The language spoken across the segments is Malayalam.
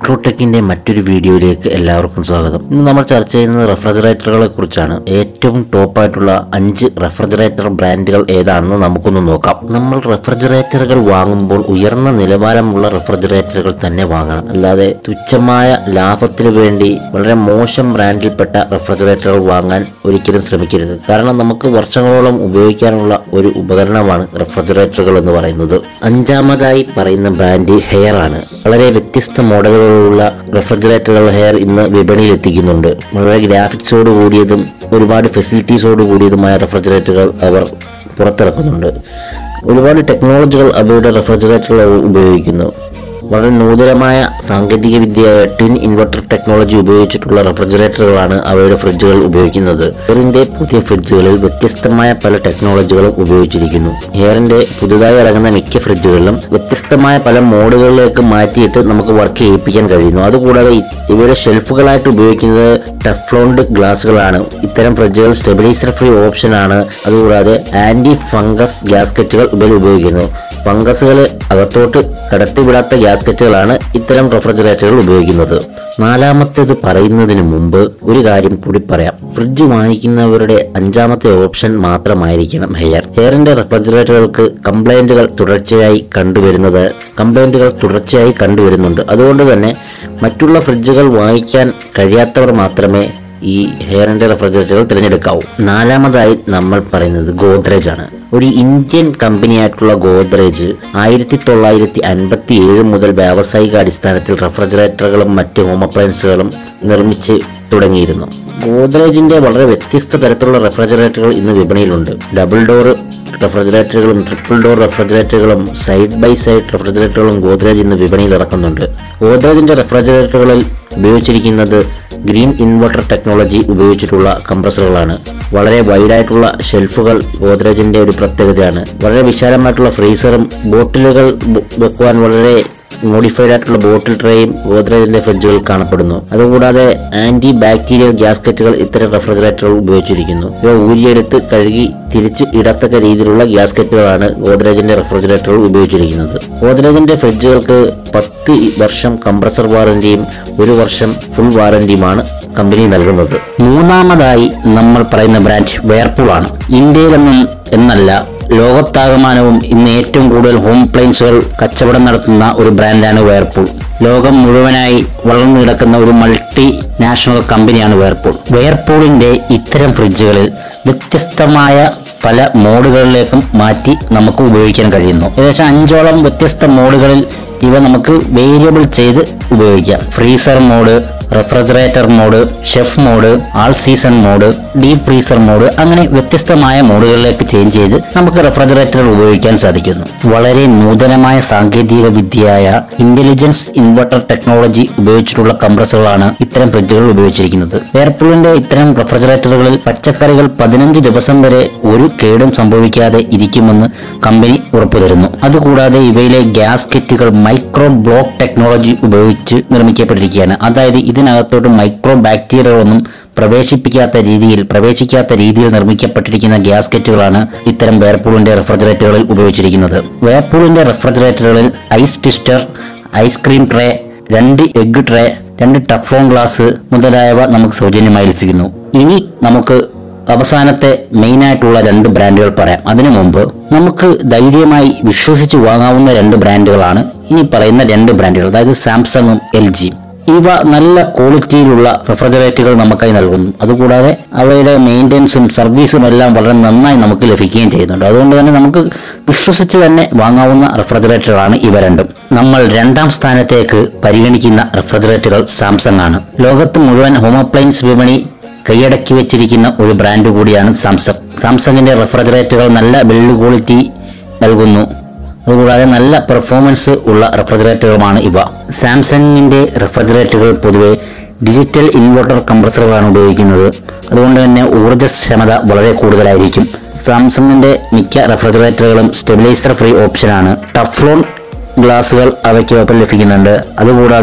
മൈക്രോടെക്കിന്റെ മറ്റൊരു വീഡിയോയിലേക്ക് എല്ലാവർക്കും സ്വാഗതം ഇന്ന് നമ്മൾ ചർച്ച ചെയ്യുന്നത് റെഫ്രിജറേറ്ററുകളെ കുറിച്ചാണ് ഏറ്റവും ടോപ്പായിട്ടുള്ള അഞ്ച് റെഫ്രിജറേറ്റർ ബ്രാൻഡുകൾ ഏതാണെന്ന് നമുക്കൊന്ന് നോക്കാം നമ്മൾ റെഫ്രിജറേറ്ററുകൾ വാങ്ങുമ്പോൾ ഉയർന്ന നിലവാരമുള്ള റെഫ്രിജറേറ്ററുകൾ തന്നെ വാങ്ങണം അല്ലാതെ തുച്ഛമായ ലാഭത്തിന് വേണ്ടി വളരെ മോശം ബ്രാൻഡിൽപ്പെട്ട റെഫ്രിജറേറ്ററുകൾ വാങ്ങാൻ ഒരിക്കലും ശ്രമിക്കരുത് കാരണം നമുക്ക് വർഷങ്ങളോളം ഉപയോഗിക്കാനുള്ള ഒരു ഉപകരണമാണ് റെഫ്രിജറേറ്ററുകൾ എന്ന് പറയുന്നത് അഞ്ചാമതായി പറയുന്ന ബ്രാൻഡ് ഹെയർ ആണ് വളരെ വ്യത്യസ്ത മോഡലുകളുള്ള റെഫ്രിജറേറ്ററുകൾ ഹെയർ ഇന്ന് വിപണിയിൽ എത്തിക്കുന്നുണ്ട് വളരെ ഗ്രാഫിക്സോട് കൂടിയതും ഒരുപാട് ഫെസിലിറ്റീസോട് കൂടിയതുമായ റെഫ്രിജറേറ്ററുകൾ അവർ പുറത്തിറക്കുന്നുണ്ട് ഒരുപാട് ടെക്നോളജികൾ അവയുടെ റെഫ്രിജറേറ്ററുകൾ ഉപയോഗിക്കുന്നു വളരെ നൂതനമായ സാങ്കേതിക വിദ്യയായ ട്വിൻ ഇൻവെർട്ടർ ടെക്നോളജി ഉപയോഗിച്ചിട്ടുള്ള റെഫ്രിജറേറ്ററുകളാണ് അവയുടെ ഫ്രിഡ്ജുകൾ ഉപയോഗിക്കുന്നത് എയറിന്റെ പുതിയ ഫ്രിഡ്ജുകളിൽ വ്യത്യസ്തമായ പല ടെക്നോളജികളും ഉപയോഗിച്ചിരിക്കുന്നു എയറിന്റെ പുതുതായി ഇറങ്ങുന്ന മിക്ക ഫ്രിഡ്ജുകളിലും വ്യത്യസ്തമായ പല മോഡുകളിലേക്ക് മാറ്റിയിട്ട് നമുക്ക് വർക്ക് ചെയ്യിപ്പിക്കാൻ കഴിയുന്നു അതുകൂടാതെ ഇ- ഇവയുടെ ഷെൽഫുകളായിട്ട് ഉപയോഗിക്കുന്നത് ടെഫ്ലോണ്ട് ഗ്ലാസുകളാണ് ഇത്തരം ഫ്രിഡ്ജുകൾ സ്റ്റെബിലൈസർ ഫ്രീ ഓപ്ഷനാണ് അതുകൂടാതെ ആന്റി ഫംഗസ് ഗ്യാസ്കറ്റുകൾ ഇവയിൽ ഉപയോഗിക്കുന്നു ഫംഗസുകൾ അകത്തോട്ട് കടത്തിവിടാത്ത ഗ്യാസ്കറ്റുകളാണ് ഇത്തരം റെഫ്രിജറേറ്ററുകൾ ഉപയോഗിക്കുന്നത് നാലാമത്തേത് പറയുന്നതിന് മുമ്പ് ഒരു കാര്യം കൂടി പറയാം ഫ്രിഡ്ജ് വാങ്ങിക്കുന്നവരുടെ അഞ്ചാമത്തെ ഓപ്ഷൻ മാത്രമായിരിക്കണം ഹെയർ ഹെയറിന്റെ റെഫ്രിജറേറ്ററുകൾക്ക് കംപ്ലൈന്റുകൾ തുടർച്ചയായി കണ്ടുവരുന്നത് കംപ്ലൈന്റുകൾ തുടർച്ചയായി കണ്ടുവരുന്നുണ്ട് അതുകൊണ്ട് തന്നെ മറ്റുള്ള ഫ്രിഡ്ജുകൾ വാങ്ങിക്കാൻ കഴിയാത്തവർ മാത്രമേ ഈ ഹെയറിന്റെ റെഫ്രിജറേറ്ററുകൾ തിരഞ്ഞെടുക്കാവൂ നാലാമതായി നമ്മൾ പറയുന്നത് ഗോദ്രേജ് ആണ് ഒരു ഇന്ത്യൻ കമ്പനിയായിട്ടുള്ള ഗോദ്രേജ് ആയിരത്തി തൊള്ളായിരത്തി അൻപത്തി ഏഴ് മുതൽ വ്യാവസായിക അടിസ്ഥാനത്തിൽ റെഫ്രിജറേറ്ററുകളും മറ്റ് ഹോം അപ്ലയൻസുകളും നിർമ്മിച്ച് തുടങ്ങിയിരുന്നു ഗോദ്രേജിന്റെ വളരെ വ്യത്യസ്ത തരത്തിലുള്ള റെഫ്രിജറേറ്ററുകൾ ഇന്ന് വിപണിയിലുണ്ട് ഡബിൾ ഡോർ റെഫ്രിജറേറ്ററുകളും ട്രിപ്പിൾ ഡോർ റെഫ്രിജറേറ്ററുകളും സൈഡ് ബൈ സൈഡ് റെഫ്രിജറേറ്ററുകളും ഗോദ്രേജ് ഇന്ന് വിപണിയിൽ ഇറക്കുന്നുണ്ട് ഗോദ്രേജിന്റെ റെഫ്രിജറേറ്ററുകളിൽ ഉപയോഗിച്ചിരിക്കുന്നത് ഗ്രീൻ ഇൻവെർട്ടർ ടെക്നോളജി ഉപയോഗിച്ചിട്ടുള്ള കംപ്രസറുകളാണ് വളരെ വൈഡായിട്ടുള്ള ഷെൽഫുകൾ ഗോദ്രേജിന്റെ ഒരു പ്രത്യേകതയാണ് വളരെ വിശാലമായിട്ടുള്ള ഫ്രീസറും ബോട്ടിലുകൾ ബ- വെക്കുവാൻ വളരെ മോഡിഫൈഡ് ആയിട്ടുള്ള ബോട്ടിൽ ട്രേയും ഗോദ്രേജിന്റെ ഫ്രിഡ്ജുകളിൽ കാണപ്പെടുന്നു അതുകൂടാതെ ആന്റി ബാക്ടീരിയൽ ഗ്യാസ്കറ്റുകൾ ഇത്തരം റെഫ്രിജറേറ്ററുകൾ ഉപയോഗിച്ചിരിക്കുന്നു ഇവ ഊരിയെടുത്ത് കഴുകി തിരിച്ച് ഇടത്തക്ക രീതിയിലുള്ള ഗ്യാസ്കറ്റുകളാണ് ഗോദ്രേജിന്റെ റെഫ്രിജറേറ്ററുകൾ ഉപയോഗിച്ചിരിക്കുന്നത് ഗോദ്രേജിന്റെ ഫ്രിഡ്ജുകൾക്ക് പത്ത് വർഷം കംപ്രസർ വാറന്റിയും ഒരു വർഷം ഫുൾ വാറന്റിയുമാണ് കമ്പനി നൽകുന്നത് മൂന്നാമതായി നമ്മൾ പറയുന്ന ബ്രാൻഡ് വേർപൂൾ ആണ് ഇന്ത്യയിലെന്നും എന്നല്ല ലോകത്താകമാനവും ഇന്ന് ഏറ്റവും കൂടുതൽ ഹോം പ്ലെയിൻസുകൾ കച്ചവടം നടത്തുന്ന ഒരു ബ്രാൻഡാണ് വേർപൂൾ ലോകം മുഴുവനായി വളർന്നു കിടക്കുന്ന ഒരു മൾട്ടി നാഷണൽ കമ്പനിയാണ് വേർപൂൾ വേർപൂളിന്റെ ഇത്തരം ഫ്രിഡ്ജുകളിൽ വ്യത്യസ്തമായ പല മോഡുകളിലേക്കും മാറ്റി നമുക്ക് ഉപയോഗിക്കാൻ കഴിയുന്നു ഏകദേശം അഞ്ചോളം വ്യത്യസ്ത മോഡുകളിൽ ഇവ നമുക്ക് വേരിയബിൾ ചെയ്ത് ഉപയോഗിക്കാം freezer mode refrigerator mode chef mode all season mode deep freezer mode അങ്ങനെ വ്യത്യസ്തമായ മോഡുകളിലേക്ക് ചേഞ്ച് ചെയ്ത് നമുക്ക് റെഫ്രിജറേറ്റർ ഉപയോഗിക്കാൻ സാധിക്കുന്നു വളരെ നൂതനമായ സാങ്കേതിക വിദ്യയായ ഇന്റലിജൻസ് ഇൻവെർട്ടർ ടെക്നോളജി ഉപയോഗിച്ചിട്ടുള്ള കംപ്രസറുകളാണ് ഇത്തരം ഫ്രിഡ്ജുകൾ ഉപയോഗിച്ചിരിക്കുന്നത് എയർപൂളിന്റെ ഇത്തരം റെഫ്രിജറേറ്ററുകളിൽ പച്ചക്കറികൾ പതിനഞ്ച് ദിവസം വരെ ഒരു കേടും സംഭവിക്കാതെ ഇരിക്കുമെന്ന് കമ്പനി ഉറപ്പു തരുന്നു അതുകൂടാതെ ഇവയിലെ ഗ്യാസ്കറ്റുകൾ മൈക്രോ ബ്ലോക്ക് ടെക്നോളജി ഉപയോഗിച്ച് നിർമ്മിക്കപ്പെട്ടിരിക്കുകയാണ് അതായത് ഇതിനകത്തോട്ട് മൈക്രോ ബാക്ടീരിയകളൊന്നും പ്രവേശിപ്പിക്കാത്ത രീതിയിൽ പ്രവേശിക്കാത്ത രീതിയിൽ നിർമ്മിക്കപ്പെട്ടിരിക്കുന്ന ഗ്യാസ്കറ്റുകളാണ് ഇത്തരം വേർപൂളിന്റെ റെഫ്രിജറേറ്ററുകളിൽ ഉപയോഗിച്ചിരിക്കുന്നത് വേർപൂളിന്റെ റെഫ്രിജറേറ്ററുകളിൽ ഐസ് ടിസ്റ്റർ ഐസ്ക്രീം ട്രേ രണ്ട് എഗ് ട്രേ രണ്ട് ടഫ്ലോൺ ഗ്ലാസ് മുതലായവ നമുക്ക് സൗജന്യമായി ലഭിക്കുന്നു ഇനി നമുക്ക് അവസാനത്തെ മെയിൻ ആയിട്ടുള്ള രണ്ട് ബ്രാൻഡുകൾ പറയാം അതിനു മുമ്പ് നമുക്ക് ധൈര്യമായി വിശ്വസിച്ച് വാങ്ങാവുന്ന രണ്ട് ബ്രാൻഡുകളാണ് ഇനി പറയുന്ന രണ്ട് ബ്രാൻഡുകൾ അതായത് സാംസങ്ങും എൽ ജിയും ഇവ നല്ല ക്വാളിറ്റിയിലുള്ള റെഫ്രിജറേറ്ററുകൾ നമുക്കായി നൽകുന്നു അതുകൂടാതെ അവയുടെ മെയിൻ്റെനൻസും സർവീസും എല്ലാം വളരെ നന്നായി നമുക്ക് ലഭിക്കുകയും ചെയ്യുന്നുണ്ട് അതുകൊണ്ട് തന്നെ നമുക്ക് വിശ്വസിച്ച് തന്നെ വാങ്ങാവുന്ന റെഫ്രിജറേറ്ററുകളാണ് ഇവ രണ്ടും നമ്മൾ രണ്ടാം സ്ഥാനത്തേക്ക് പരിഗണിക്കുന്ന റെഫ്രിജറേറ്ററുകൾ സാംസങ് ആണ് ലോകത്ത് മുഴുവൻ ഹോം അപ്ലയൻസ് വിപണി കൈയടക്കി വെച്ചിരിക്കുന്ന ഒരു ബ്രാൻഡ് കൂടിയാണ് സാംസങ് സാംസങ്ങിന്റെ റെഫ്രിജറേറ്ററുകൾ നല്ല ബിൽഡ് ക്വാളിറ്റി നൽകുന്നു അതുകൂടാതെ നല്ല പെർഫോമൻസ് ഉള്ള റെഫ്രിജറേറ്ററുകളുമാണ് ഇവ സാംസങ്ങിന്റെ റെഫ്രിജറേറ്ററുകൾ പൊതുവെ ഡിജിറ്റൽ ഇൻവെർട്ടർ കംപ്രസറുകളാണ് ഉപയോഗിക്കുന്നത് അതുകൊണ്ട് തന്നെ ഊർജ്ജക്ഷമത വളരെ കൂടുതലായിരിക്കും സാംസങ്ങിന്റെ മിക്ക റെഫ്രിജറേറ്ററുകളും സ്റ്റെബിലൈസർ ഫ്രീ ഓപ്ഷനാണ് ടഫ്ലോൺ ഗ്ലാസുകൾ അവയ്ക്ക് ഒപ്പം ലഭിക്കുന്നുണ്ട് അതുകൂടാതെ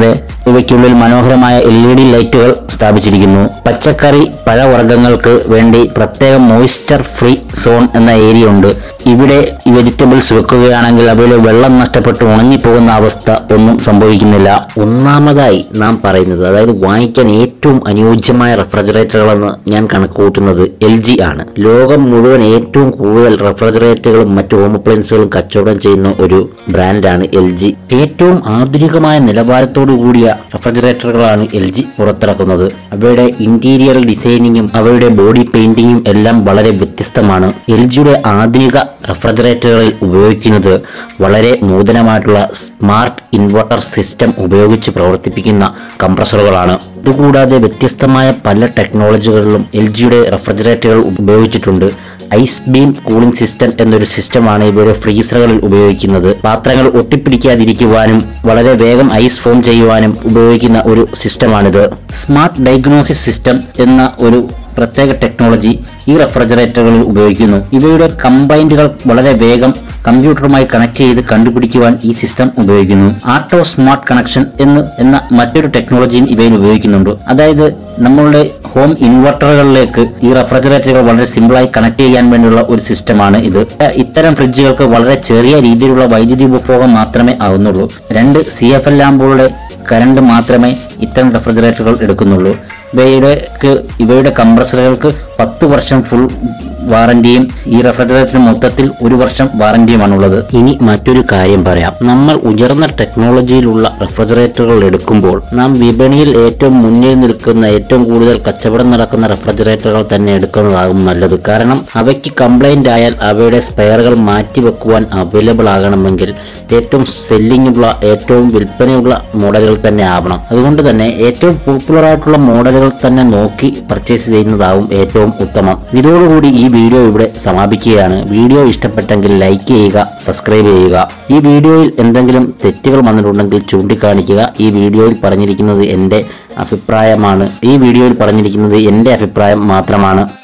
ഇവയ്ക്കുള്ളിൽ മനോഹരമായ എൽ ഇ ഡി ലൈറ്റുകൾ സ്ഥാപിച്ചിരിക്കുന്നു പച്ചക്കറി പഴവർഗ്ഗങ്ങൾക്ക് വേണ്ടി പ്രത്യേക മോയ്സ്ചർ ഫ്രീ സോൺ എന്ന ഏരിയ ഉണ്ട് ഇവിടെ ഈ വെജിറ്റബിൾസ് വെക്കുകയാണെങ്കിൽ അവയിൽ വെള്ളം നഷ്ടപ്പെട്ട് ഉണങ്ങിപ്പോകുന്ന അവസ്ഥ ഒന്നും സംഭവിക്കുന്നില്ല ഒന്നാമതായി നാം പറയുന്നത് അതായത് വാങ്ങിക്കാൻ ഏറ്റവും അനുയോജ്യമായ റെഫ്രിജറേറ്ററുകളെന്ന് ഞാൻ കണക്ക് കൂട്ടുന്നത് എൽ ജി ആണ് ലോകം മുഴുവൻ ഏറ്റവും കൂടുതൽ റെഫ്രിജറേറ്ററുകളും മറ്റു ഹോം അപ്ലയൻസുകളും കച്ചവടം ചെയ്യുന്ന ഒരു ബ്രാൻഡാണ് എൽ ജി ഏറ്റവും ആധുനികമായ നിലവാരത്തോടു കൂടിയ റെഫ്രിജറേറ്ററുകളാണ് എൽ ജി പുറത്തിറക്കുന്നത് അവയുടെ ഇന്റീരിയർ ഡിസൈനിങ്ങും അവയുടെ ബോഡി പെയിന്റിങ്ങും എല്ലാം വളരെ വ്യത്യസ്തമാണ് എൽ ജിയുടെ ആധുനിക റെഫ്രിജറേറ്ററുകളിൽ ഉപയോഗിക്കുന്നത് വളരെ നൂതനമായിട്ടുള്ള സ്മാർട്ട് ഇൻവെർട്ടർ സിസ്റ്റം ഉപയോഗിച്ച് പ്രവർത്തിപ്പിക്കുന്ന കംപ്രസറുകളാണ് ഇതുകൂടാതെ വ്യത്യസ്തമായ പല ടെക്നോളജികളിലും എൽ ജിയുടെ റെഫ്രിജറേറ്ററുകൾ ഉപയോഗിച്ചിട്ടുണ്ട് ഐസ് ബീം കൂളിംഗ് സിസ്റ്റം എന്നൊരു സിസ്റ്റമാണ് ഇവയുടെ ഫ്രീസറുകളിൽ ഉപയോഗിക്കുന്നത് പാത്രങ്ങൾ ഒട്ടിപ്പിടിക്കാതിരിക്കുവാനും വളരെ വേഗം ഐസ് ഫോം ചെയ്യുവാനും ഉപയോഗിക്കുന്ന ഒരു സിസ്റ്റമാണിത് സ്മാർട്ട് ഡയഗ്നോസിസ് സിസ്റ്റം എന്ന ഒരു പ്രത്യേക ടെക്നോളജി ഈ റെഫ്രിജറേറ്ററുകളിൽ ഉപയോഗിക്കുന്നു ഇവയുടെ കമ്പൈൻഡുകൾ വളരെ വേഗം കമ്പ്യൂട്ടറുമായി കണക്ട് ചെയ്ത് കണ്ടുപിടിക്കുവാൻ ഈ സിസ്റ്റം ഉപയോഗിക്കുന്നു ആട്ടോ സ്മാർട്ട് കണക്ഷൻ എന്ന് എന്ന മറ്റൊരു ടെക്നോളജിയും ഇവയിൽ ഉപയോഗിക്കുന്നുണ്ട് അതായത് നമ്മളുടെ ഹോം ഇൻവെർട്ടറുകളിലേക്ക് ഈ റെഫ്രിജറേറ്ററുകൾ വളരെ സിമ്പിളായി കണക്ട് ചെയ്യാൻ വേണ്ടിയുള്ള ഒരു സിസ്റ്റമാണ് ഇത് ഇത്തരം ഫ്രിഡ്ജുകൾക്ക് വളരെ ചെറിയ രീതിയിലുള്ള വൈദ്യുതി ഉപഭോഗം മാത്രമേ ആവുന്നുള്ളൂ രണ്ട് സി എഫ് എൽ ലാമ്പുകളുടെ കറണ്ട് മാത്രമേ ഇത്തരം റെഫ്രിജറേറ്ററുകൾ എടുക്കുന്നുള്ളൂ ഇവയുടെ ഇവയുടെ കംപ്രസറുകൾക്ക് പത്ത് വർഷം ഫുൾ വാറന്റിയും ഈ റെഫ്രിജറേറ്ററിന് മൊത്തത്തിൽ ഒരു വർഷം വാറന്റിയുമാണുള്ളത് ഇനി മറ്റൊരു കാര്യം പറയാം നമ്മൾ ഉയർന്ന ടെക്നോളജിയിലുള്ള റെഫ്രിജറേറ്ററുകൾ എടുക്കുമ്പോൾ നാം വിപണിയിൽ ഏറ്റവും മുന്നിൽ നിൽക്കുന്ന ഏറ്റവും കൂടുതൽ കച്ചവടം നടക്കുന്ന റെഫ്രിജറേറ്ററുകൾ തന്നെ എടുക്കുന്നതാകും നല്ലത് കാരണം അവയ്ക്ക് കംപ്ലൈന്റ് ആയാൽ അവയുടെ സ്പെയറുകൾ മാറ്റിവെക്കുവാൻ അവൈലബിൾ ആകണമെങ്കിൽ ഏറ്റവും സെല്ലിങ്ങുള്ള ഏറ്റവും വിൽപ്പനയുള്ള മോഡലുകൾ തന്നെ ആവണം അതുകൊണ്ട് തന്നെ ഏറ്റവും പോപ്പുലർ ആയിട്ടുള്ള മോഡലുകൾ തന്നെ നോക്കി പർച്ചേസ് ചെയ്യുന്നതാവും ഏറ്റവും ഉത്തമം ഇതോടുകൂടി ഈ വീഡിയോ ഇവിടെ സമാപിക്കുകയാണ് വീഡിയോ ഇഷ്ടപ്പെട്ടെങ്കിൽ ലൈക്ക് ചെയ്യുക സബ്സ്ക്രൈബ് ചെയ്യുക ഈ വീഡിയോയിൽ എന്തെങ്കിലും തെറ്റുകൾ വന്നിട്ടുണ്ടെങ്കിൽ ചൂണ്ടിക്കാണിക്കുക ഈ വീഡിയോയിൽ പറഞ്ഞിരിക്കുന്നത് എൻ്റെ അഭിപ്രായമാണ് ഈ വീഡിയോയിൽ പറഞ്ഞിരിക്കുന്നത് എൻ്റെ അഭിപ്രായം മാത്രമാണ്